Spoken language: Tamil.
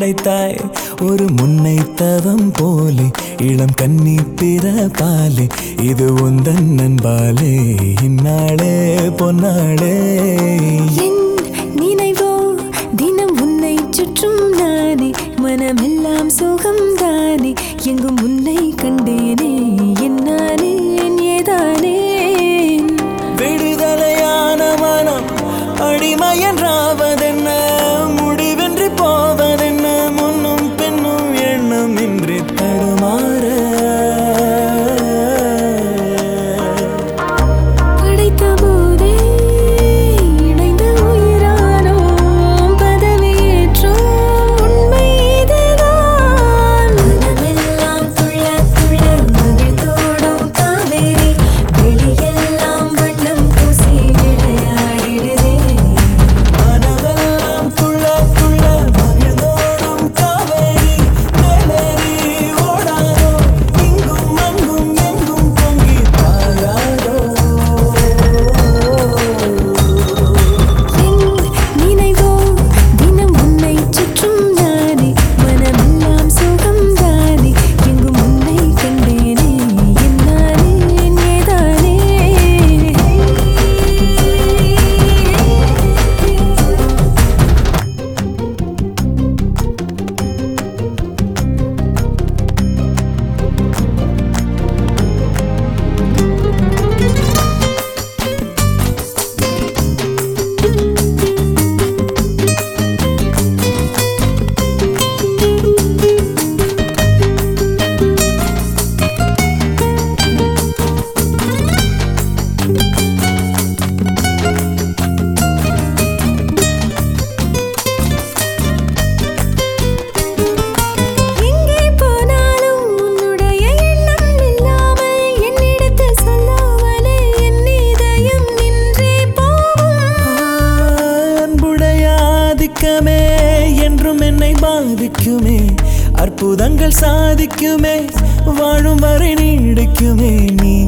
படைத்தாய் ஒரு முன்னை தவம் போலே இளம் கன்னி பிறப்பாலே இது உந்தன் நண்பாலே இந்நாளே பொன்னாளே என் நினைவோ தினம் உன்னை சுற்றும் நானே மனமெல்லாம் சுகம் தானே எங்கும் உன்னை கண்டேனே என்னானே ஏதானே விடுதலையான மனம் அடிமை என்றாவதென்ன முடிவென்று போவதென்ன முன்னும் பின்னும் எண்ணம் இன்றி தடுமாற படைத்த போதே இணைந்த உயிரானோம் பதவியேற்றோம் உண்மை இதுதான் மனமெல்லாம் துள்ள துள்ள மகிழ்ந்தோடும் காவேரி வெளியெல்லாம் வண்ணம் பூசி விளையாடிடுதே மனதெல்லாம் துள்ள துள்ள மகிழ்ந்தோடும் காவேரி மேலேறி ஓடாதோ இங்கும் அங்கும் எங்கும் பொங்கி பாயாதோ என் நினைவோ தினம் உன்னை சுற்றும் நானே மனமெல்லாம் சுகம் தானே எங்கும் உன்னை கண்டேனே என்னானே ஏதானே எங்கே போனாலும் உன்னுடைய எண்ணம் இல்லாமல் என்னிடத்தில் சொல்லாமலே என் இதயம் நின்றே போகும் அன்புடைய ஆதிக்கமே என்றும் என்னை பாதிக்குமே அற்புதங்கள் சாதிக்குமே வாழும் வரை நீடிக்குமே நீ